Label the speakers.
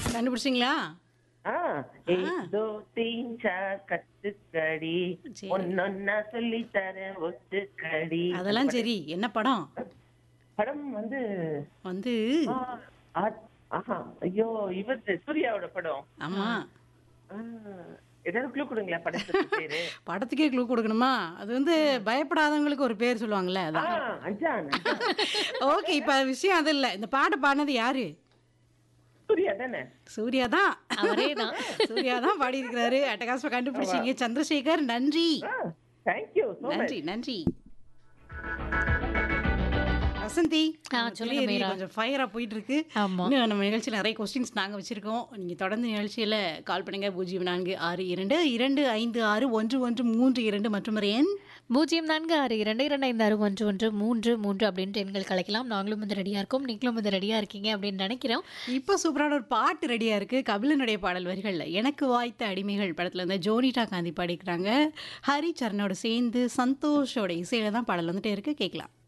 Speaker 1: கண்டுபிடிச்சிங்களா
Speaker 2: ஆ एक दो तीन चार கத்துக்கடி
Speaker 1: சரி.
Speaker 2: ஒன்னொன்னா சொல்லி தரேன் ஒத்துக்கடி
Speaker 1: அதெல்லாம் சரி என்ன படம்
Speaker 2: படம் வந்து
Speaker 1: வந்து
Speaker 2: ஆ, ஆ- ஆஹா ஐயோ இவர் சூர்யாவோட படம்
Speaker 1: ஆமா
Speaker 2: ஆ, ஏதாவது க்ளூ கொடுங்களா படத்துக்கு பேரு
Speaker 1: படத்துக்கே க்ளூ கொடுக்கணுமா அது வந்து பயப்படாதவங்களுக்கு ஒரு பேர் சொல்லுவாங்கல்ல
Speaker 2: ஆ,
Speaker 1: அதான்
Speaker 2: அஞ்சான் அஞ்சான்.
Speaker 1: ஓகே இப்ப விஷயம் அது இல்ல இந்த பாட்டு பாடினது யாரு
Speaker 2: சூர்யா தானே
Speaker 1: சூர்யா தான்
Speaker 3: அவரே தான்
Speaker 1: சூர்யா தான் பாடி இருக்கிறாரு அட்டகாசமா கண்டுபிடிச்சீங்க சந்திரசேகர் நன்றி
Speaker 2: தேங்க்யூ ஸோ மச்
Speaker 1: நன்றி நன்றி வசந்தி
Speaker 3: ஆ,
Speaker 1: நம்ம
Speaker 3: சொல்லுங்க
Speaker 1: கிளியரி
Speaker 3: மீரா.
Speaker 1: கொஞ்சம் ஃபயரா போயிட்டு இருக்கு
Speaker 3: ஆமா
Speaker 1: இன்னும் நம்ம நிகழ்ச்சியில் நிறைய கொஸ்டின்ஸ் நாங்க வச்சிருக்கோம் நீங்க தொடர்ந்து நிகழ்ச்சியில கால் பண்ணுங்க பூஜ்ஜியம் நான்கு ஆறு இரண்டு இரண்டு ஐந்து ஆறு ஒன்று ஒன்று மூன்று இரண்டு மற்றும் ஒரு எண்
Speaker 3: பூஜ்ஜியம் நான்கு ஆறு இரண்டு இரண்டு ஐந்து ஆறு ஒன்று ஒன்று மூன்று மூன்று அப்படின்ட்டு எண்கள் கலைக்கலாம் நாங்களும் வந்து ரெடியாக இருக்கோம் நீங்களும் வந்து ரெடியாக இருக்கீங்க அப்படின்னு நினைக்கிறோம்
Speaker 1: இப்போ சூப்பரான ஒரு பாட்டு ரெடியா இருக்கு கபிலனுடைய பாடல் வரிகள்ல எனக்கு வாய்த்த அடிமைகள் படத்துல இருந்து ஜோனிடா காந்தி பாடிக்கிறாங்க ஹரி சரணோட சேர்ந்து சந்தோஷோட இசையில தான் பாடல் வந்துட்டே இருக்கு கேட்கலாம்